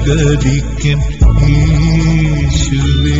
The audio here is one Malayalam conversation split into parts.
ഭൂമിയിലഗതിക്കൻ യേശുവേ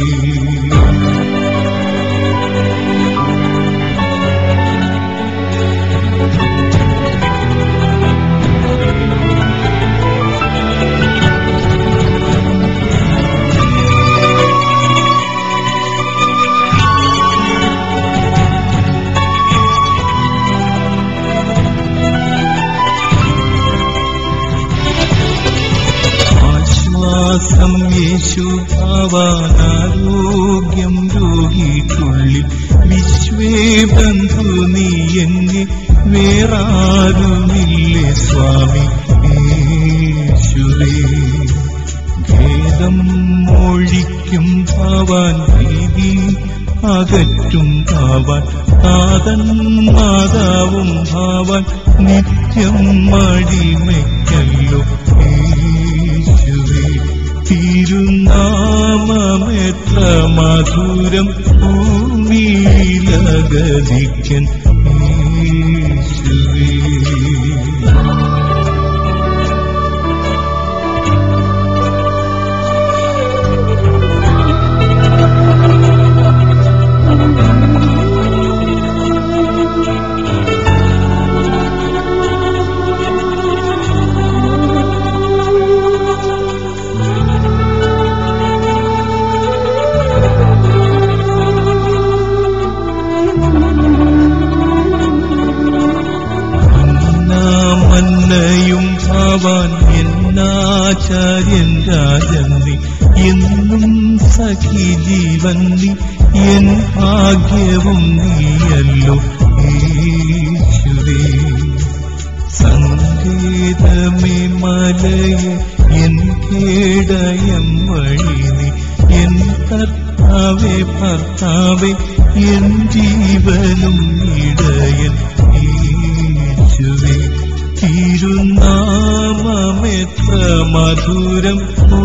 ആശ്വാസം യേശു ആവാനാരോഗ്യം രോഗിക്കുള്ളിൽ വിശ്വേ ബന്ധു നീ എന്നെ വേറാരുമില്ലേ സ്വാമി യേശുവേ ഭേദം മൊഴിക്കും ഭാവാൻ ഭീതി അകറ്റും ഭാവാൻ താതൻ മാതാവും ഭാവാൻ നിത്യം മടിമയ്ക്കല്ലോ യേശുവേ തിരുനാമമെത്ര മധുരം ഭൂമിയിലഗതിക്കൻ യേശുവേ മന്നയും ഭാവാൻ എന്നാചാര്യൻ രാജൻ നീ എന്നും സഖി ജീവൻ നീ എൻ ഭാഗ്യവും നീയല്ലോ യേശുവേ സങ്കേതമേ മലയെ എൻ കേടയം വഴി നീ എൻ കർത്താവേ ഭർത്താവേ എൻ ജീവനും ഇടയൻ യേശുവേ തിരുനാമമെത്ര മധുരം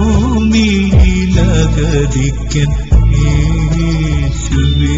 ഭൂമിയിലഗതിക്കൻ യേശുവേ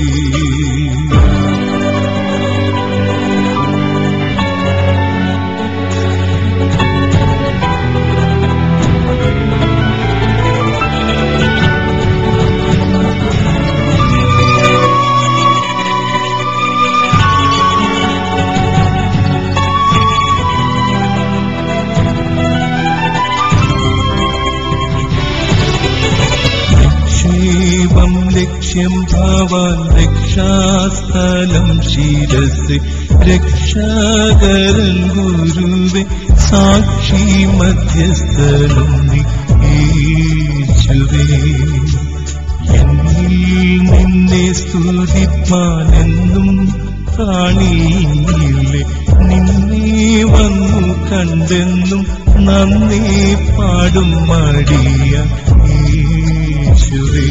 നിക്ഷേപം ലക്ഷ്യം ഭാവാൻ രക്ഷാസ്ഥലം ശിരസ് രക്ഷാകരൻ ഗുരുവെ സാക്ഷി മധ്യസ്ഥനും നീ യേശുവേ എന്നിൽ നിന്നെ സ്തുതിപ്പാനെന്നും കാണിയില്ലേ നിന്നെ വന്നു കണ്ടെന്നും നന്ദി പാടും മടിയ യേശുവേ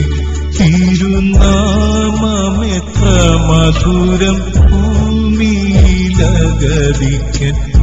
തിരുനാമമെത്ര മധുരം ഭൂമിയിലഗതിക്കൻ